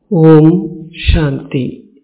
ஓம் சாந்தி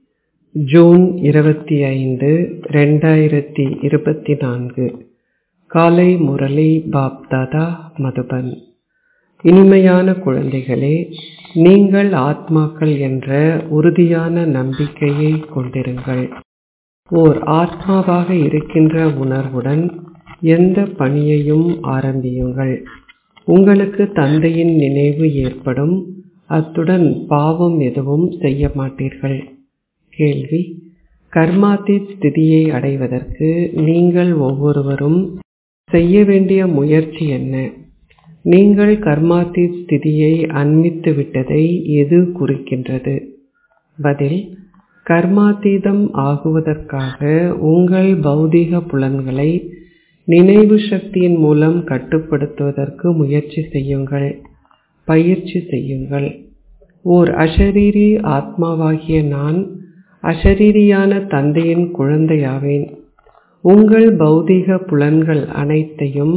June இருபத்தி ஐந்து ரெண்டாயிரத்தி இருபத்தி நான்கு காலை முரளி பாப்தாதா மதுபன் இனிமையான குழந்தைகளே நீங்கள் ஆத்மாக்கள் என்ற உறுதியான நம்பிக்கையை கொண்டிருங்கள் ஓர் ஆத்மாவாக இருக்கின்ற உணர்வுடன் எந்த பணியையும் ஆரம்பியுங்கள் உங்களுக்கு தந்தையின் நினைவு ஏற்படும் அத்துடன் பாவம் எதுவும் செய்ய மாட்டீர்கள் கேள்வி கர்மாத்தீத் ஸ்திதியை அடைவதற்கு நீங்கள் ஒவ்வொருவரும் செய்ய வேண்டிய முயற்சி என்ன நீங்கள் கர்மாத்தீத் ஸ்திதியை அண்மித்து விட்டதை எது குறிக்கின்றது பதில் கர்மாத்தீதம் ஆகுவதற்காக உங்கள் பௌதீக புலன்களை நினைவு சக்தியின் மூலம் கட்டுப்படுத்துவதற்கு முயற்சி செய்யுங்கள் பயிற்சி செய்யுங்கள் ஓர் அஷரீரி ஆத்மாவாகிய நான் அஷரீரியான தந்தையின் குழந்தையாவேன் உங்கள் பௌதீக புலன்கள் அனைத்தையும்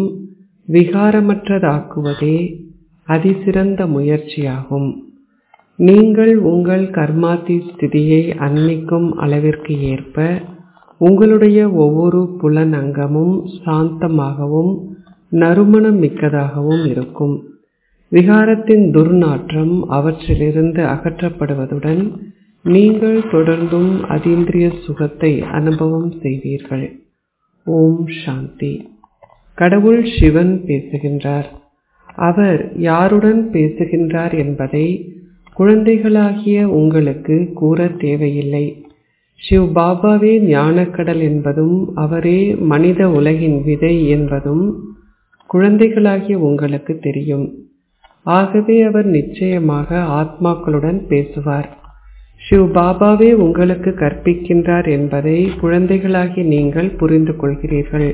விகாரமற்றதாக்குவதே அதிசிறந்த முயற்சியாகும் நீங்கள் உங்கள் கர்மாத்தி ஸ்திதியை அன்மிக்கும் அளவிற்கு ஏற்ப உங்களுடைய ஒவ்வொரு புலன் அங்கமும் சாந்தமாகவும் நறுமணம் மிக்கதாகவும் இருக்கும் விகாரத்தின் துர்நாற்றம் அவற்றிலிருந்து அகற்றப்படுவதுடன் நீங்கள் தொடர்ந்தும் அதீந்திரிய சுகத்தை அனுபவம் செய்வீர்கள் ஓம் சாந்தி கடவுள் சிவன் பேசுகின்றார் அவர் யாருடன் பேசுகின்றார் என்பதை குழந்தைகளாகிய உங்களுக்கு கூற தேவையில்லை சிவ் பாபாவே ஞானக்கடல் என்பதும் அவரே மனித உலகின் விதை என்பதும் குழந்தைகளாகிய உங்களுக்கு தெரியும் ஆகவே அவர் நிச்சயமாக ஆத்மாக்களுடன் பேசுவார் சிவ் பாபாவே உங்களுக்கு கற்பிக்கின்றார் என்பதை குழந்தைகளாகி நீங்கள் புரிந்து கொள்கிறீர்கள்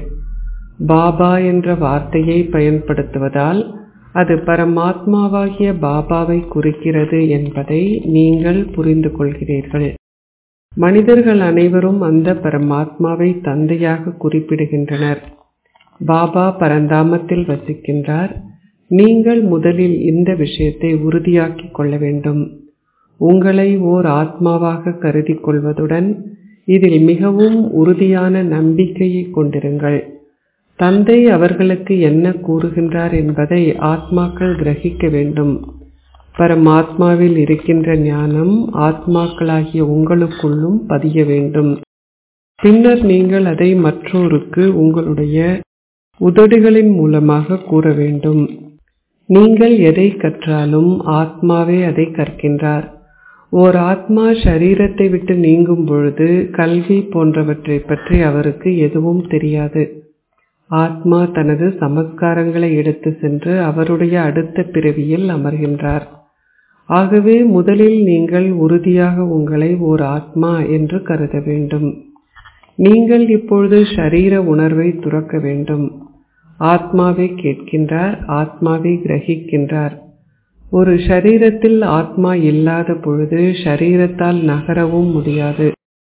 பாபா என்ற வார்த்தையை பயன்படுத்துவதால் அது பரமாத்மாவாகிய பாபாவை குறிக்கிறது என்பதை நீங்கள் புரிந்து கொள்கிறீர்கள் மனிதர்கள் அனைவரும் அந்த பரமாத்மாவை தந்தையாக குறிப்பிடுகின்றனர் பாபா பரந்தாமத்தில் வசிக்கின்றார் நீங்கள் முதலில் இந்த விஷயத்தை உறுதியாக்கிக் கொள்ள வேண்டும் உங்களை ஓர் ஆத்மாவாக கருதி கொள்வதுடன் இதில் மிகவும் உறுதியான நம்பிக்கையை கொண்டிருங்கள் தந்தை அவர்களுக்கு என்ன கூறுகின்றார் என்பதை ஆத்மாக்கள் கிரகிக்க வேண்டும் பரமாத்மாவில் இருக்கின்ற ஞானம் ஆத்மாக்களாகிய உங்களுக்குள்ளும் பதிய வேண்டும் பின்னர் நீங்கள் அதை மற்றோருக்கு உங்களுடைய உதடுகளின் மூலமாக கூற வேண்டும் நீங்கள் எதை கற்றாலும் ஆத்மாவே அதை கற்கின்றார் ஓர் ஆத்மா சரீரத்தை விட்டு நீங்கும் பொழுது கல்வி போன்றவற்றை பற்றி அவருக்கு எதுவும் தெரியாது ஆத்மா தனது சமஸ்காரங்களை எடுத்து சென்று அவருடைய அடுத்த பிறவியில் அமர்கின்றார் ஆகவே முதலில் நீங்கள் உறுதியாக உங்களை ஓர் ஆத்மா என்று கருத வேண்டும் நீங்கள் இப்பொழுது ஷரீர உணர்வை துறக்க வேண்டும் ஆத்மாவை கேட்கின்றார் ஆத்மாவை கிரகிக்கின்றார் ஒரு ஷரீரத்தில் ஆத்மா இல்லாத பொழுது ஷரீரத்தால் நகரவும் முடியாது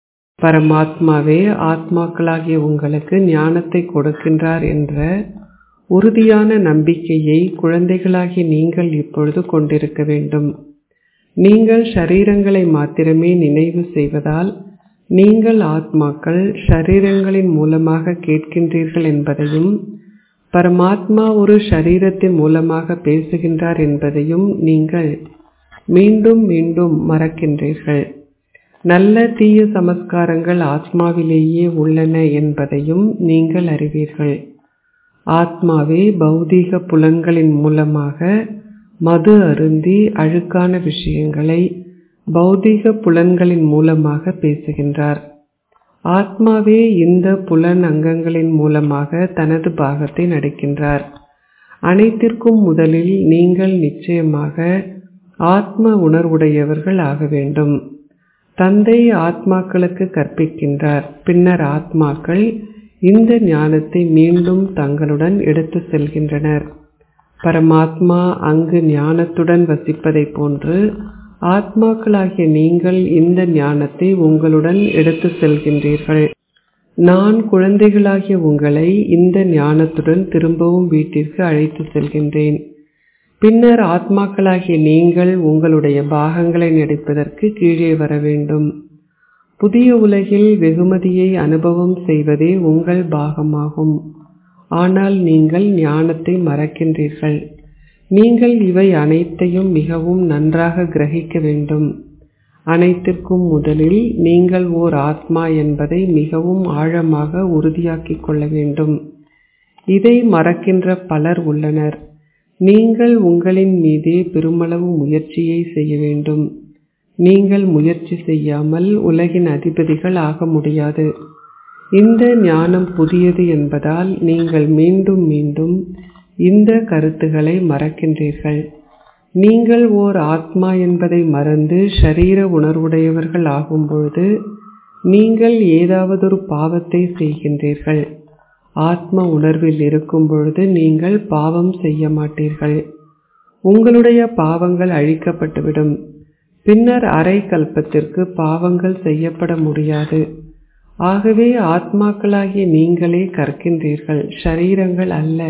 பரமாத்மாவே ஆத்மாக்களாகிய உங்களுக்கு ஞானத்தை கொடுக்கின்றார் என்ற உறுதியான நம்பிக்கையை குழந்தைகளாகி நீங்கள் இப்பொழுது கொண்டிருக்க வேண்டும் நீங்கள் ஷரீரங்களை மாத்திரமே நினைவு செய்வதால் நீங்கள் ஆத்மாக்கள் ஷரீரங்களின் மூலமாக கேட்கின்றீர்கள் என்பதையும் பரமாத்மா ஒரு ஷரீரத்தின் மூலமாக பேசுகின்றார் என்பதையும் நீங்கள் மீண்டும் மீண்டும் மறக்கின்றீர்கள் நல்ல தீய சமஸ்காரங்கள் ஆத்மாவிலேயே உள்ளன என்பதையும் நீங்கள் அறிவீர்கள் ஆத்மாவே பௌதீக புலன்களின் மூலமாக மது அருந்தி அழுக்கான விஷயங்களை பௌதீக புலன்களின் மூலமாக பேசுகின்றார் ஆத்மாவே இந்த புலன் அங்கங்களின் மூலமாக தனது பாகத்தை நடிக்கின்றார் அனைத்திற்கும் முதலில் நீங்கள் நிச்சயமாக ஆத்ம உணர்வுடையவர்கள் ஆக வேண்டும் தந்தை ஆத்மாக்களுக்கு கற்பிக்கின்றார் பின்னர் ஆத்மாக்கள் இந்த ஞானத்தை மீண்டும் தங்களுடன் எடுத்து செல்கின்றனர் பரமாத்மா அங்கு ஞானத்துடன் வசிப்பதை போன்று ஆத்மாக்களாகிய நீங்கள் இந்த ஞானத்தை உங்களுடன் எடுத்து செல்கின்றீர்கள் நான் குழந்தைகளாகிய உங்களை இந்த ஞானத்துடன் திரும்பவும் வீட்டிற்கு அழைத்து செல்கின்றேன் பின்னர் ஆத்மாக்களாகிய நீங்கள் உங்களுடைய பாகங்களை நடிப்பதற்கு கீழே வர வேண்டும் புதிய உலகில் வெகுமதியை அனுபவம் செய்வதே உங்கள் பாகமாகும் ஆனால் நீங்கள் ஞானத்தை மறக்கின்றீர்கள் நீங்கள் இவை அனைத்தையும் மிகவும் நன்றாக கிரகிக்க வேண்டும் அனைத்திற்கும் முதலில் நீங்கள் ஓர் ஆத்மா என்பதை மிகவும் ஆழமாக உறுதியாக்கிக் கொள்ள வேண்டும் இதை மறக்கின்ற பலர் உள்ளனர் நீங்கள் உங்களின் மீதே பெருமளவு முயற்சியை செய்ய வேண்டும் நீங்கள் முயற்சி செய்யாமல் உலகின் அதிபதிகள் ஆக முடியாது இந்த ஞானம் புதியது என்பதால் நீங்கள் மீண்டும் மீண்டும் இந்த கருத்துக்களை மறக்கின்றீர்கள் நீங்கள் ஓர் ஆத்மா என்பதை மறந்து ஷரீர உணர்வுடையவர்கள் ஆகும்பொழுது நீங்கள் ஏதாவதொரு பாவத்தை செய்கின்றீர்கள் ஆத்ம உணர்வில் இருக்கும் பொழுது நீங்கள் பாவம் செய்ய மாட்டீர்கள் உங்களுடைய பாவங்கள் அழிக்கப்பட்டுவிடும் பின்னர் அரை கல்பத்திற்கு பாவங்கள் செய்யப்பட முடியாது ஆகவே ஆத்மாக்களாகிய நீங்களே கற்கின்றீர்கள் ஷரீரங்கள் அல்ல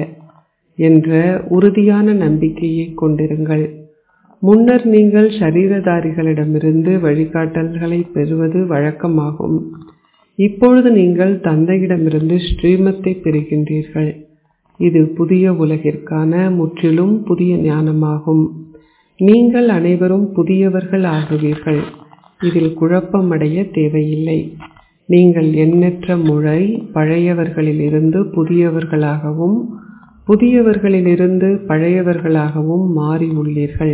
என்ற உறுதியான நம்பிக்கையை கொண்டிருங்கள் முன்னர் நீங்கள் ஷரீரதாரிகளிடமிருந்து வழிகாட்டல்களை பெறுவது வழக்கமாகும் இப்பொழுது நீங்கள் தந்தையிடமிருந்து ஸ்ரீமத்தை பெறுகின்றீர்கள் இது புதிய உலகிற்கான முற்றிலும் புதிய ஞானமாகும் நீங்கள் அனைவரும் புதியவர்கள் ஆகுவீர்கள் இதில் குழப்பமடைய தேவையில்லை நீங்கள் எண்ணற்ற முறை பழையவர்களிலிருந்து புதியவர்களாகவும் புதியவர்களிலிருந்து பழையவர்களாகவும் மாறி உள்ளீர்கள்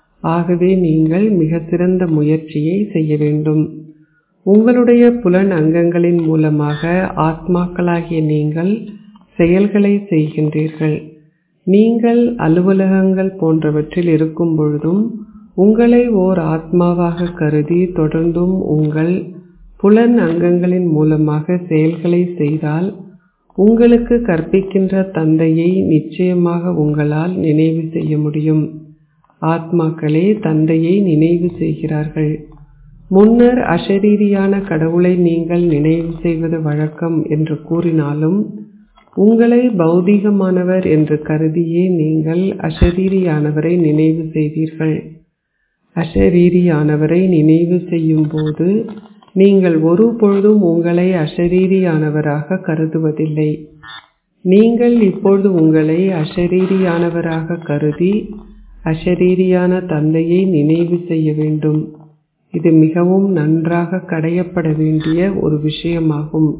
ஆகவே நீங்கள் மிக சிறந்த முயற்சியை செய்ய வேண்டும் உங்களுடைய புலன் அங்கங்களின் மூலமாக ஆத்மாக்களாகிய நீங்கள் செயல்களை செய்கின்றீர்கள் நீங்கள் அலுவலகங்கள் போன்றவற்றில் இருக்கும் பொழுதும் உங்களை ஓர் ஆத்மாவாக கருதி தொடர்ந்தும் உங்கள் புலன் அங்கங்களின் மூலமாக செயல்களை செய்தால் உங்களுக்கு கற்பிக்கின்ற தந்தையை நிச்சயமாக உங்களால் நினைவு செய்ய முடியும் ஆத்மாக்களே தந்தையை நினைவு செய்கிறார்கள் முன்னர் அஷரீரியான கடவுளை நீங்கள் நினைவு செய்வது வழக்கம் என்று கூறினாலும் உங்களை பௌதீகமானவர் என்று கருதியே நீங்கள் அஷரீரியானவரை நினைவு செய்தீர்கள் அஷரீரியானவரை நினைவு செய்யும் போது நீங்கள் ஒரு பொழுதும் உங்களை அஷரீரியானவராக கருதுவதில்லை நீங்கள் இப்பொழுது உங்களை அஷரீரியானவராக கருதி அஷரீரியான தந்தையை நினைவு செய்ய வேண்டும் இது மிகவும் நன்றாக கடையப்பட வேண்டிய ஒரு விஷயமாகும்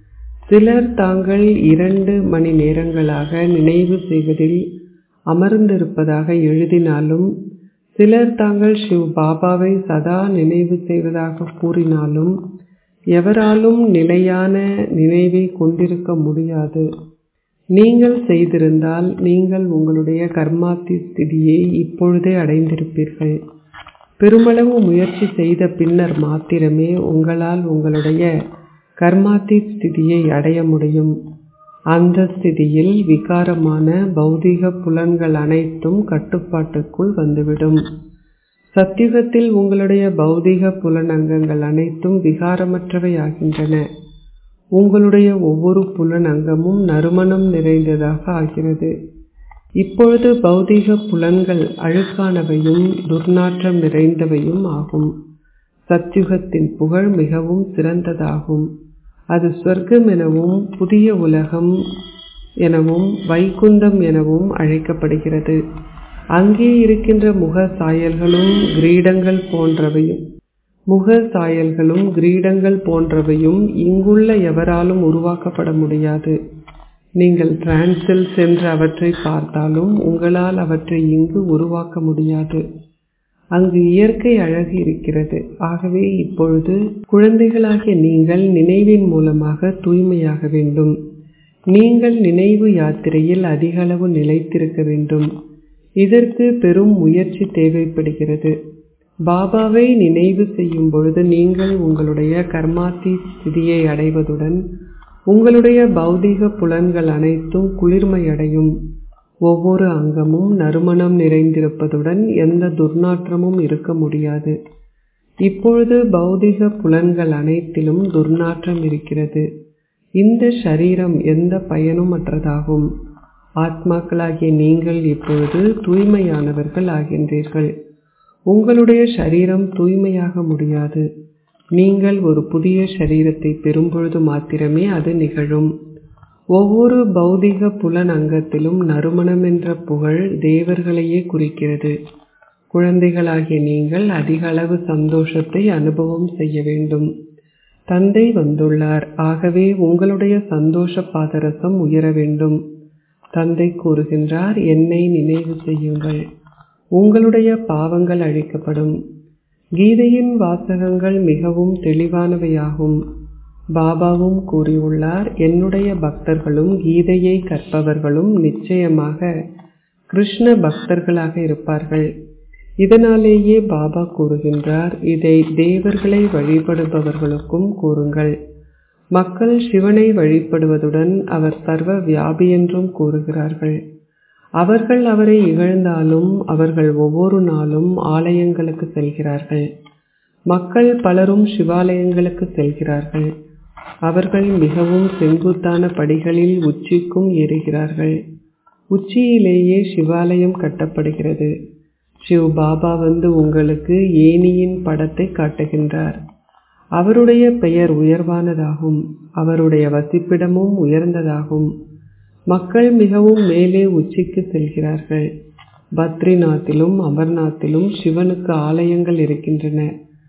சிலர் தாங்கள் இரண்டு மணி நேரங்களாக நினைவு செய்வதில் அமர்ந்திருப்பதாக எழுதினாலும் சிலர் தாங்கள் சிவ் பாபாவை சதா நினைவு செய்வதாக கூறினாலும் எவராலும் நிலையான நினைவை கொண்டிருக்க முடியாது நீங்கள் செய்திருந்தால் நீங்கள் உங்களுடைய கர்மாத்தி ஸ்திதியை இப்பொழுதே அடைந்திருப்பீர்கள் பெருமளவு முயற்சி செய்த பின்னர் மாத்திரமே உங்களால் உங்களுடைய கர்மாத்தி ஸ்திதியை அடைய முடியும் அந்த ஸ்திதியில் விகாரமான பௌதிக புலன்கள் அனைத்தும் கட்டுப்பாட்டுக்குள் வந்துவிடும் சத்தியுகத்தில் உங்களுடைய பௌதிக புலனங்கங்கள் அனைத்தும் விகாரமற்றவை ஆகின்றன உங்களுடைய ஒவ்வொரு புலன் அங்கமும் நறுமணம் நிறைந்ததாக ஆகிறது இப்பொழுது பௌதீக புலன்கள் அழுக்கானவையும் துர்நாற்றம் நிறைந்தவையும் ஆகும் சத்யுகத்தின் புகழ் மிகவும் சிறந்ததாகும் அது சொர்க்கம் எனவும் புதிய உலகம் எனவும் வைகுந்தம் எனவும் அழைக்கப்படுகிறது அங்கே இருக்கின்ற முக சாயல்களும் கிரீடங்கள் போன்றவையும் முக சாயல்களும் கிரீடங்கள் போன்றவையும் இங்குள்ள எவராலும் உருவாக்கப்பட முடியாது நீங்கள் டிரான்ஸில் சென்று அவற்றை பார்த்தாலும் உங்களால் அவற்றை இங்கு உருவாக்க முடியாது அங்கு இயற்கை அழகு இருக்கிறது ஆகவே இப்பொழுது குழந்தைகளாகிய நீங்கள் நினைவின் மூலமாக தூய்மையாக வேண்டும் நீங்கள் நினைவு யாத்திரையில் அதிகளவு நிலைத்திருக்க வேண்டும் இதற்கு பெரும் முயற்சி தேவைப்படுகிறது பாபாவை நினைவு செய்யும் பொழுது நீங்கள் உங்களுடைய கர்மாத்தி ஸ்திதியை அடைவதுடன் உங்களுடைய பௌதீக புலன்கள் அனைத்தும் குளிர்மையடையும் ஒவ்வொரு அங்கமும் நறுமணம் நிறைந்திருப்பதுடன் எந்த துர்நாற்றமும் இருக்க முடியாது இப்பொழுது பௌதிக புலன்கள் அனைத்திலும் துர்நாற்றம் இருக்கிறது இந்த ஷரீரம் எந்த பயனும் அற்றதாகும் ஆத்மாக்களாகிய நீங்கள் இப்பொழுது தூய்மையானவர்கள் ஆகின்றீர்கள் உங்களுடைய சரீரம் தூய்மையாக முடியாது நீங்கள் ஒரு புதிய சரீரத்தை பெறும்பொழுது மாத்திரமே அது நிகழும் ஒவ்வொரு பௌதிக புலன் அங்கத்திலும் நறுமணம் என்ற புகழ் தேவர்களையே குறிக்கிறது குழந்தைகளாகிய நீங்கள் அதிக அளவு சந்தோஷத்தை அனுபவம் செய்ய வேண்டும் தந்தை வந்துள்ளார் ஆகவே உங்களுடைய சந்தோஷ பாதரசம் உயர வேண்டும் தந்தை கூறுகின்றார் என்னை நினைவு செய்யுங்கள் உங்களுடைய பாவங்கள் அழிக்கப்படும் கீதையின் வாசகங்கள் மிகவும் தெளிவானவையாகும் பாபாவும் கூறியுள்ளார் என்னுடைய பக்தர்களும் கீதையை கற்பவர்களும் நிச்சயமாக கிருஷ்ண பக்தர்களாக இருப்பார்கள் இதனாலேயே பாபா கூறுகின்றார் இதை தேவர்களை வழிபடுபவர்களுக்கும் கூறுங்கள் மக்கள் சிவனை வழிபடுவதுடன் அவர் சர்வ வியாபி என்றும் கூறுகிறார்கள் அவர்கள் அவரை இகழ்ந்தாலும் அவர்கள் ஒவ்வொரு நாளும் ஆலயங்களுக்கு செல்கிறார்கள் மக்கள் பலரும் சிவாலயங்களுக்கு செல்கிறார்கள் அவர்கள் மிகவும் செங்குத்தான படிகளில் உச்சிக்கும் ஏறுகிறார்கள் உச்சியிலேயே சிவாலயம் கட்டப்படுகிறது சிவ் பாபா வந்து உங்களுக்கு ஏனியின் படத்தை காட்டுகின்றார் அவருடைய பெயர் உயர்வானதாகும் அவருடைய வசிப்பிடமும் உயர்ந்ததாகும் மக்கள் மிகவும் மேலே உச்சிக்கு செல்கிறார்கள் பத்ரிநாத்திலும் அமர்நாத்திலும் சிவனுக்கு ஆலயங்கள் இருக்கின்றன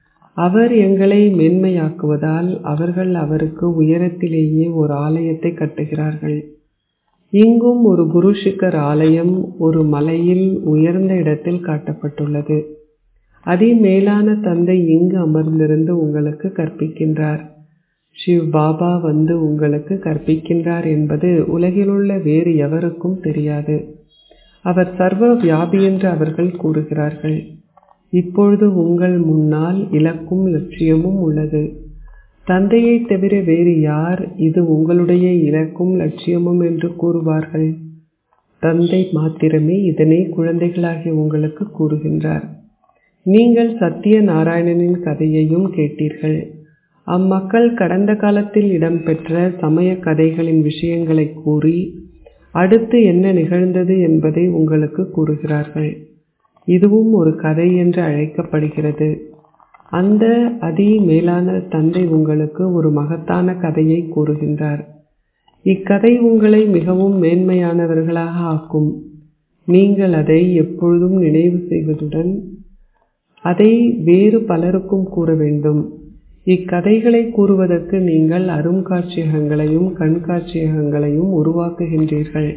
அவர் எங்களை மேன்மையாக்குவதால் அவர்கள் அவருக்கு உயரத்திலேயே ஒரு ஆலயத்தை கட்டுகிறார்கள் இங்கும் ஒரு குரு சிக்கர் ஆலயம் ஒரு மலையில் உயர்ந்த இடத்தில் காட்டப்பட்டுள்ளது அதி மேலான தந்தை இங்கு அமர்ந்திருந்து உங்களுக்கு கற்பிக்கின்றார் சிவ் பாபா வந்து உங்களுக்கு கற்பிக்கின்றார் என்பது உலகிலுள்ள வேறு எவருக்கும் தெரியாது அவர் சர்வ வியாபி என்று அவர்கள் கூறுகிறார்கள் இப்பொழுது உங்கள் முன்னால் இலக்கும் லட்சியமும் உள்ளது தந்தையை தவிர வேறு யார் இது உங்களுடைய இலக்கும் லட்சியமும் என்று கூறுவார்கள் தந்தை மாத்திரமே இதனை குழந்தைகளாகிய உங்களுக்கு கூறுகின்றார் நீங்கள் சத்திய நாராயணனின் கதையையும் கேட்டீர்கள் அம்மக்கள் கடந்த காலத்தில் இடம்பெற்ற சமய கதைகளின் விஷயங்களை கூறி அடுத்து என்ன நிகழ்ந்தது என்பதை உங்களுக்கு கூறுகிறார்கள் இதுவும் ஒரு கதை என்று அழைக்கப்படுகிறது அந்த அதி மேலான தந்தை உங்களுக்கு ஒரு மகத்தான கதையை கூறுகின்றார் இக்கதை உங்களை மிகவும் மேன்மையானவர்களாக ஆக்கும் நீங்கள் அதை எப்பொழுதும் நினைவு செய்வதுடன் அதை வேறு பலருக்கும் கூற வேண்டும் இக்கதைகளை கூறுவதற்கு நீங்கள் அருங்காட்சியகங்களையும் கண்காட்சியகங்களையும் உருவாக்குகின்றீர்கள்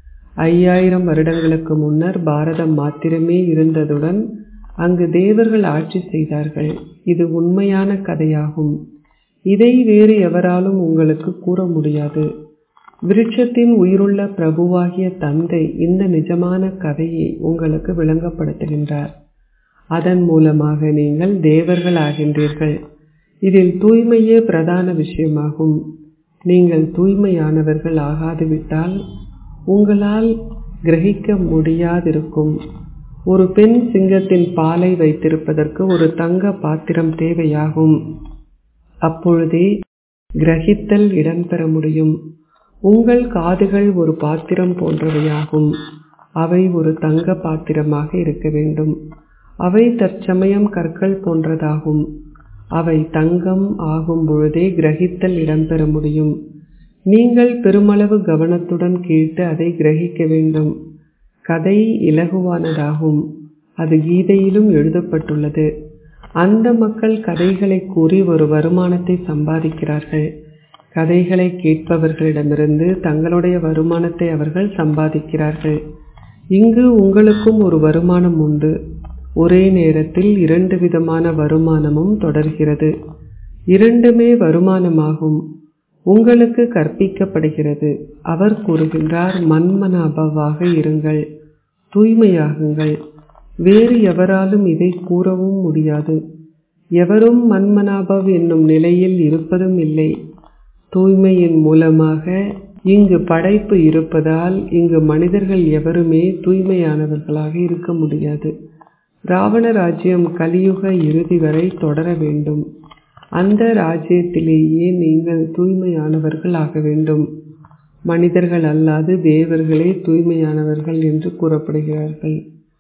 ஐயாயிரம் வருடங்களுக்கு முன்னர் பாரதம் மாத்திரமே இருந்ததுடன் அங்கு தேவர்கள் ஆட்சி செய்தார்கள் இது உண்மையான கதையாகும் இதை வேறு எவராலும் உங்களுக்கு கூற முடியாது விருட்சத்தின் உயிருள்ள பிரபுவாகிய தந்தை இந்த நிஜமான கதையை உங்களுக்கு விளங்கப்படுத்துகின்றார் அதன் மூலமாக நீங்கள் தேவர்கள் ஆகின்றீர்கள் இதில் தூய்மையே பிரதான விஷயமாகும் நீங்கள் தூய்மையானவர்கள் ஆகாதுவிட்டால் உங்களால் கிரகிக்க முடியாதிருக்கும் ஒரு பெண் சிங்கத்தின் பாலை வைத்திருப்பதற்கு ஒரு தங்க பாத்திரம் தேவையாகும் அப்பொழுதே கிரகித்தல் இடம்பெற முடியும் உங்கள் காதுகள் ஒரு பாத்திரம் போன்றவையாகும் அவை ஒரு தங்க பாத்திரமாக இருக்க வேண்டும் அவை தற்சமயம் கற்கள் போன்றதாகும் அவை தங்கம் ஆகும் பொழுதே கிரகித்தல் இடம்பெற முடியும் நீங்கள் பெருமளவு கவனத்துடன் கேட்டு அதை கிரகிக்க வேண்டும் கதை இலகுவானதாகும் அது கீதையிலும் எழுதப்பட்டுள்ளது அந்த மக்கள் கதைகளை கூறி ஒரு வருமானத்தை சம்பாதிக்கிறார்கள் கதைகளை கேட்பவர்களிடமிருந்து தங்களுடைய வருமானத்தை அவர்கள் சம்பாதிக்கிறார்கள் இங்கு உங்களுக்கும் ஒரு வருமானம் உண்டு ஒரே நேரத்தில் இரண்டு விதமான வருமானமும் தொடர்கிறது இரண்டுமே வருமானமாகும் உங்களுக்கு கற்பிக்கப்படுகிறது அவர் கூறுகின்றார் மன்மனாபவாக இருங்கள் தூய்மையாகுங்கள் வேறு எவராலும் இதை கூறவும் முடியாது எவரும் மன்மனாபவ் என்னும் நிலையில் இருப்பதும் இல்லை தூய்மையின் மூலமாக இங்கு படைப்பு இருப்பதால் இங்கு மனிதர்கள் எவருமே தூய்மையானவர்களாக இருக்க முடியாது ராவண ராஜ்யம் கலியுக இறுதி வரை தொடர வேண்டும் அந்த ராஜ்யத்திலேயே நீங்கள் தூய்மையானவர்கள் ஆக வேண்டும் மனிதர்கள் அல்லாது தேவர்களே தூய்மையானவர்கள் என்று கூறப்படுகிறார்கள்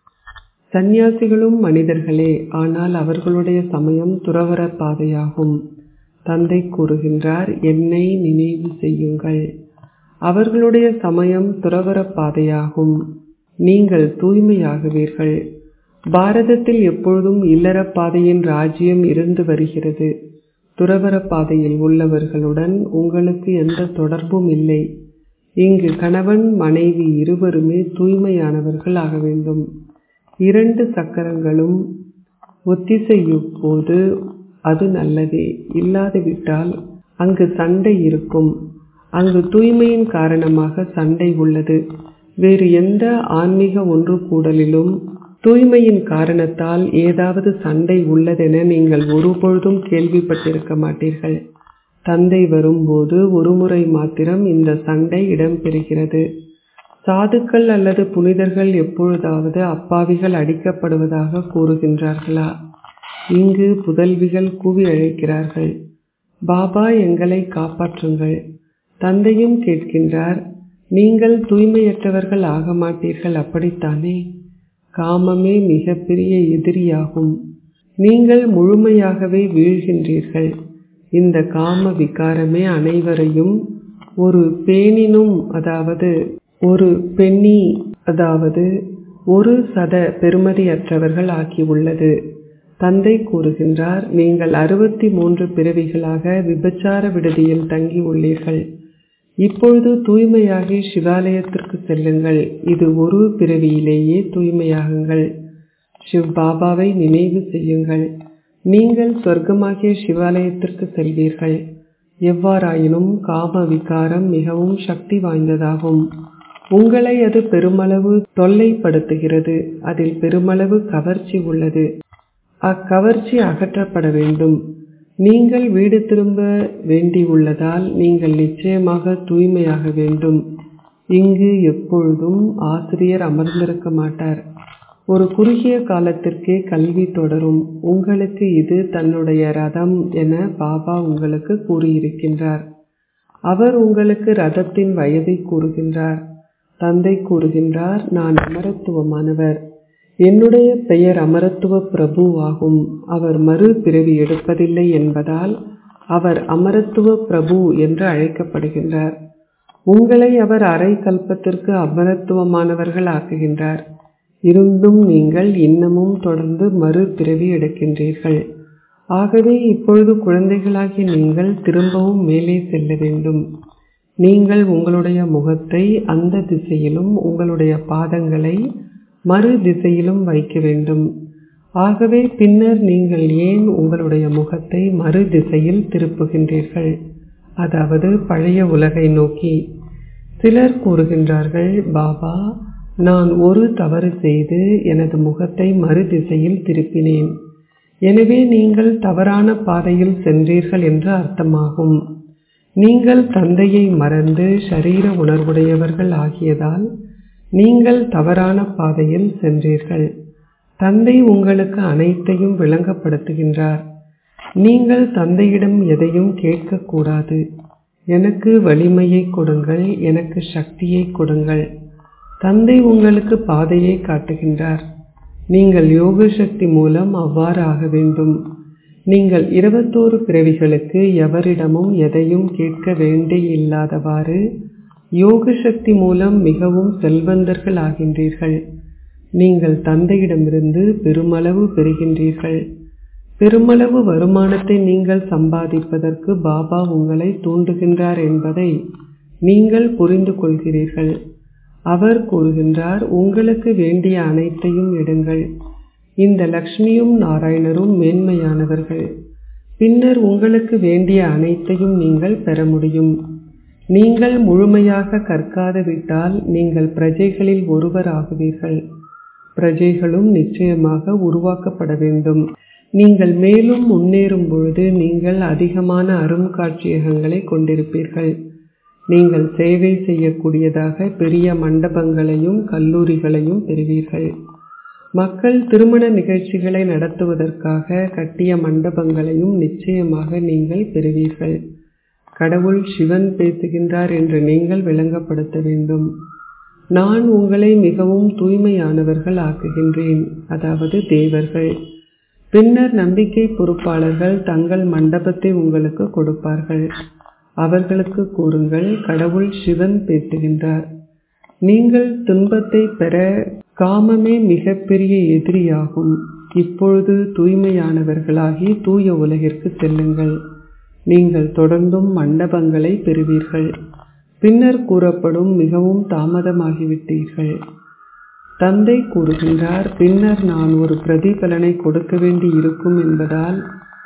சந்நியாசிகளும் மனிதர்களே ஆனால் அவர்களுடைய சமயம் துறவர பாதையாகும் தந்தை கூறுகின்றார் என்னை நினைவு செய்யுங்கள் அவர்களுடைய சமயம் துறவர பாதையாகும் நீங்கள் தூய்மையாகுவீர்கள் பாரதத்தில் எப்பொழுதும் இல்லற பாதையின் ராஜ்யம் இருந்து வருகிறது துறவர பாதையில் உள்ளவர்களுடன் உங்களுக்கு எந்த தொடர்பும் இல்லை இங்கு கணவன் மனைவி இருவருமே தூய்மையானவர்கள் ஆக வேண்டும் இரண்டு சக்கரங்களும் ஒத்திசையும் போது அது நல்லதே இல்லாது விட்டால் அங்கு சண்டை இருக்கும் அங்கு தூய்மையின் காரணமாக சண்டை உள்ளது வேறு எந்த ஆன்மீக ஒன்று கூடலிலும் தூய்மையின் காரணத்தால் ஏதாவது சண்டை உள்ளதென நீங்கள் ஒருபொழுதும் கேள்விப்பட்டிருக்க மாட்டீர்கள் தந்தை வரும்போது ஒருமுறை மாத்திரம் இந்த சண்டை இடம்பெறுகிறது சாதுக்கள் அல்லது புனிதர்கள் எப்பொழுதாவது அப்பாவிகள் அடிக்கப்படுவதாக கூறுகின்றார்களா இங்கு புதல்விகள் கூவி அழைக்கிறார்கள் பாபா எங்களை காப்பாற்றுங்கள் தந்தையும் கேட்கின்றார் நீங்கள் தூய்மையற்றவர்கள் ஆக மாட்டீர்கள் அப்படித்தானே காமமே மிகப்பெரிய எதிரியாகும் நீங்கள் முழுமையாகவே வீழ்கின்றீர்கள் இந்த காம விகாரமே அனைவரையும் ஒரு பேணினும் அதாவது ஒரு பெண்ணி அதாவது ஒரு சத பெருமதியற்றவர்கள் ஆக்கியுள்ளது தந்தை கூறுகின்றார் நீங்கள் அறுபத்தி மூன்று பிறவிகளாக விபச்சார விடுதியில் தங்கி உள்ளீர்கள் இப்பொழுது தூய்மையாகி சிவாலயத்திற்கு செல்லுங்கள் இது ஒரு பிறவியிலேயே தூய்மையாகுங்கள் சிவ் பாபாவை நினைவு செய்யுங்கள் நீங்கள் சொர்க்கமாகிய சிவாலயத்திற்கு செல்வீர்கள் எவ்வாறாயினும் காம விகாரம் மிகவும் சக்தி வாய்ந்ததாகும் உங்களை அது பெருமளவு தொல்லைப்படுத்துகிறது அதில் பெருமளவு கவர்ச்சி உள்ளது அக்கவர்ச்சி அகற்றப்பட வேண்டும் நீங்கள் வீடு திரும்ப வேண்டியுள்ளதால் நீங்கள் நிச்சயமாக தூய்மையாக வேண்டும் இங்கு எப்பொழுதும் ஆசிரியர் அமர்ந்திருக்க மாட்டார் ஒரு குறுகிய காலத்திற்கே கல்வி தொடரும் உங்களுக்கு இது தன்னுடைய ரதம் என பாபா உங்களுக்கு கூறியிருக்கின்றார் அவர் உங்களுக்கு ரதத்தின் வயதை கூறுகின்றார் தந்தை கூறுகின்றார் நான் அமரத்துவமானவர் என்னுடைய பெயர் அமரத்துவ பிரபு ஆகும் அவர் மறு பிறவி எடுப்பதில்லை என்பதால் அவர் அமரத்துவ பிரபு என்று அழைக்கப்படுகின்றார் உங்களை அவர் அரை கல்பத்திற்கு அமரத்துவமானவர்கள் ஆக்குகின்றார் இருந்தும் நீங்கள் இன்னமும் தொடர்ந்து மறு பிறவி எடுக்கின்றீர்கள் ஆகவே இப்பொழுது குழந்தைகளாகிய நீங்கள் திரும்பவும் மேலே செல்ல வேண்டும் நீங்கள் உங்களுடைய முகத்தை அந்த திசையிலும் உங்களுடைய பாதங்களை மறு திசையிலும் வைக்க வேண்டும் ஆகவே பின்னர் நீங்கள் ஏன் உங்களுடைய முகத்தை மறு திசையில் திருப்புகின்றீர்கள் அதாவது பழைய உலகை நோக்கி சிலர் கூறுகின்றார்கள் பாபா நான் ஒரு தவறு செய்து எனது முகத்தை மறு திசையில் திருப்பினேன் எனவே நீங்கள் தவறான பாதையில் சென்றீர்கள் என்று அர்த்தமாகும் நீங்கள் தந்தையை மறந்து ஷரீர உணர்வுடையவர்கள் ஆகியதால் நீங்கள் தவறான பாதையில் சென்றீர்கள் தந்தை உங்களுக்கு அனைத்தையும் விளங்கப்படுத்துகின்றார் நீங்கள் தந்தையிடம் எதையும் கேட்கக்கூடாது எனக்கு வலிமையை கொடுங்கள் எனக்கு சக்தியை கொடுங்கள் தந்தை உங்களுக்கு பாதையை காட்டுகின்றார் நீங்கள் யோக சக்தி மூலம் அவ்வாறு ஆக வேண்டும் நீங்கள் இருபத்தோரு பிறவிகளுக்கு எவரிடமும் எதையும் கேட்க வேண்டியில்லாதவாறு யோக சக்தி மூலம் மிகவும் செல்வந்தர்கள் ஆகின்றீர்கள் நீங்கள் தந்தையிடமிருந்து பெருமளவு பெறுகின்றீர்கள் பெருமளவு வருமானத்தை நீங்கள் சம்பாதிப்பதற்கு பாபா உங்களை தூண்டுகின்றார் என்பதை நீங்கள் புரிந்து கொள்கிறீர்கள் அவர் கூறுகின்றார் உங்களுக்கு வேண்டிய அனைத்தையும் எடுங்கள் இந்த லக்ஷ்மியும் நாராயணரும் மேன்மையானவர்கள் பின்னர் உங்களுக்கு வேண்டிய அனைத்தையும் நீங்கள் பெற முடியும் நீங்கள் முழுமையாக கற்காது விட்டால் நீங்கள் பிரஜைகளில் ஒருவர் ஆகுவீர்கள் பிரஜைகளும் நிச்சயமாக உருவாக்கப்பட வேண்டும் நீங்கள் மேலும் முன்னேறும் பொழுது நீங்கள் அதிகமான அருங்காட்சியகங்களை கொண்டிருப்பீர்கள் நீங்கள் சேவை செய்யக்கூடியதாக பெரிய மண்டபங்களையும் கல்லூரிகளையும் பெறுவீர்கள் மக்கள் திருமண நிகழ்ச்சிகளை நடத்துவதற்காக கட்டிய மண்டபங்களையும் நிச்சயமாக நீங்கள் பெறுவீர்கள் கடவுள் சிவன் பேசுகின்றார் என்று நீங்கள் விளங்கப்படுத்த வேண்டும் நான் உங்களை மிகவும் தூய்மையானவர்கள் ஆக்குகின்றேன் அதாவது தேவர்கள் பின்னர் நம்பிக்கை பொறுப்பாளர்கள் தங்கள் மண்டபத்தை உங்களுக்கு கொடுப்பார்கள் அவர்களுக்கு கூறுங்கள் கடவுள் சிவன் பேசுகின்றார் நீங்கள் துன்பத்தை பெற காமமே மிகப்பெரிய எதிரியாகும் இப்பொழுது தூய்மையானவர்களாகி தூய உலகிற்கு செல்லுங்கள் நீங்கள் தொடர்ந்தும் மண்டபங்களை பெறுவீர்கள் பின்னர் கூறப்படும் மிகவும் தாமதமாகிவிட்டீர்கள் தந்தை கூறுகின்றார் பின்னர் நான் ஒரு பிரதிபலனை கொடுக்க வேண்டி இருக்கும் என்பதால்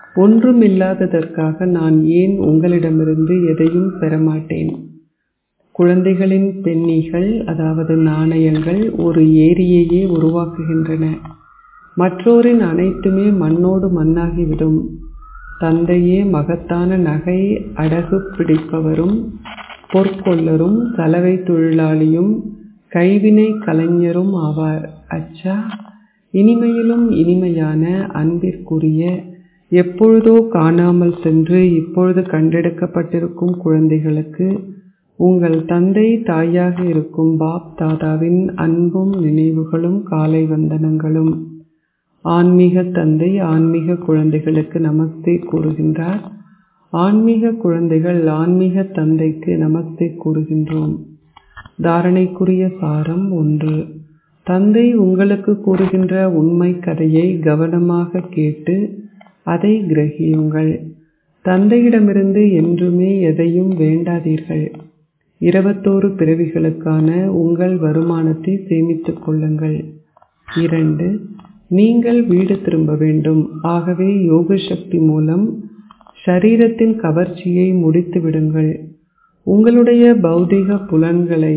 ஒன்றுமில்லாததற்காக நான் ஏன் உங்களிடமிருந்து எதையும் பெறமாட்டேன் குழந்தைகளின் பெண்ணிகள் அதாவது நாணயங்கள் ஒரு ஏரியையே உருவாக்குகின்றன மற்றோரின் அனைத்துமே மண்ணோடு மண்ணாகிவிடும் தந்தையே மகத்தான நகை அடகு பிடிப்பவரும் பொற்கொள்ளரும் சலவை தொழிலாளியும் கைவினை கலைஞரும் ஆவார் அச்சா இனிமையிலும் இனிமையான அன்பிற்குரிய எப்பொழுதோ காணாமல் சென்று இப்பொழுது கண்டெடுக்கப்பட்டிருக்கும் குழந்தைகளுக்கு உங்கள் தந்தை தாயாக இருக்கும் பாப் தாதாவின் அன்பும் நினைவுகளும் காலை வந்தனங்களும் ஆன்மீக தந்தை ஆன்மீக குழந்தைகளுக்கு நமஸ்தே கூறுகின்றார் ஆன்மீக குழந்தைகள் ஆன்மீக தந்தைக்கு நமஸ்தே கூறுகின்றோம் தாரணைக்குரிய சாரம் ஒன்று தந்தை உங்களுக்கு கூறுகின்ற உண்மை கதையை கவனமாக கேட்டு அதை கிரகியுங்கள் தந்தையிடமிருந்து என்றுமே எதையும் வேண்டாதீர்கள் இருபத்தோரு பிறவிகளுக்கான உங்கள் வருமானத்தை சேமித்துக் கொள்ளுங்கள் இரண்டு நீங்கள் வீடு திரும்ப வேண்டும் ஆகவே யோக சக்தி மூலம் ஷரீரத்தின் கவர்ச்சியை முடித்து விடுங்கள் உங்களுடைய பௌதிக புலன்களை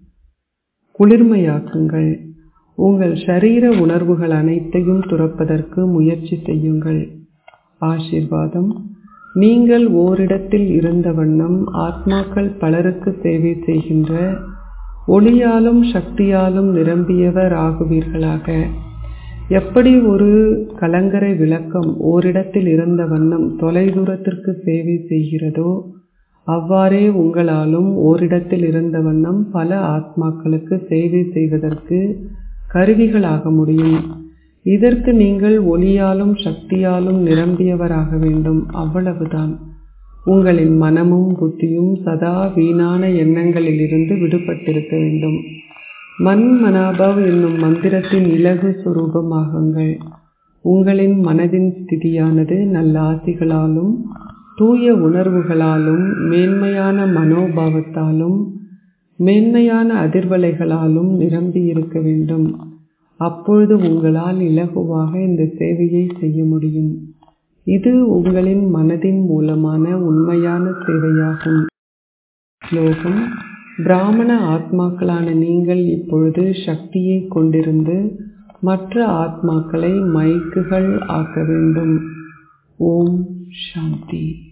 குளிர்மையாக்குங்கள் உங்கள் ஷரீர உணர்வுகள் அனைத்தையும் துறப்பதற்கு முயற்சி செய்யுங்கள் ஆசிர்வாதம் நீங்கள் ஓரிடத்தில் இருந்த வண்ணம் ஆத்மாக்கள் பலருக்கு சேவை செய்கின்ற ஒளியாலும் சக்தியாலும் நிரம்பியவர் ஆகுவீர்களாக எப்படி ஒரு கலங்கரை விளக்கம் ஓரிடத்தில் இருந்த வண்ணம் தொலைதூரத்திற்கு சேவை செய்கிறதோ அவ்வாறே உங்களாலும் ஓரிடத்தில் இருந்த வண்ணம் பல ஆத்மாக்களுக்கு சேவை செய்வதற்கு கருவிகளாக முடியும் இதற்கு நீங்கள் ஒளியாலும் சக்தியாலும் நிரம்பியவராக வேண்டும் அவ்வளவுதான் உங்களின் மனமும் புத்தியும் சதா வீணான எண்ணங்களிலிருந்து விடுபட்டிருக்க வேண்டும் மன் மனாபவ் என்னும் மந்திரத்தின் இலகு சுரூபமாகுங்கள் உங்களின் மனதின் ஸ்திதியானது நல்ல ஆசிகளாலும் தூய உணர்வுகளாலும் மேன்மையான மனோபாவத்தாலும் மேன்மையான அதிர்வலைகளாலும் நிரம்பி இருக்க வேண்டும் அப்பொழுது உங்களால் இலகுவாக இந்த சேவையை செய்ய முடியும் இது உங்களின் மனதின் மூலமான உண்மையான சேவையாகும் ஸ்லோகம் பிராமண ஆத்மாக்களான நீங்கள் இப்பொழுது சக்தியை கொண்டிருந்து மற்ற ஆத்மாக்களை மைக்குகள் ஆக்க வேண்டும் ஓம் சாந்தி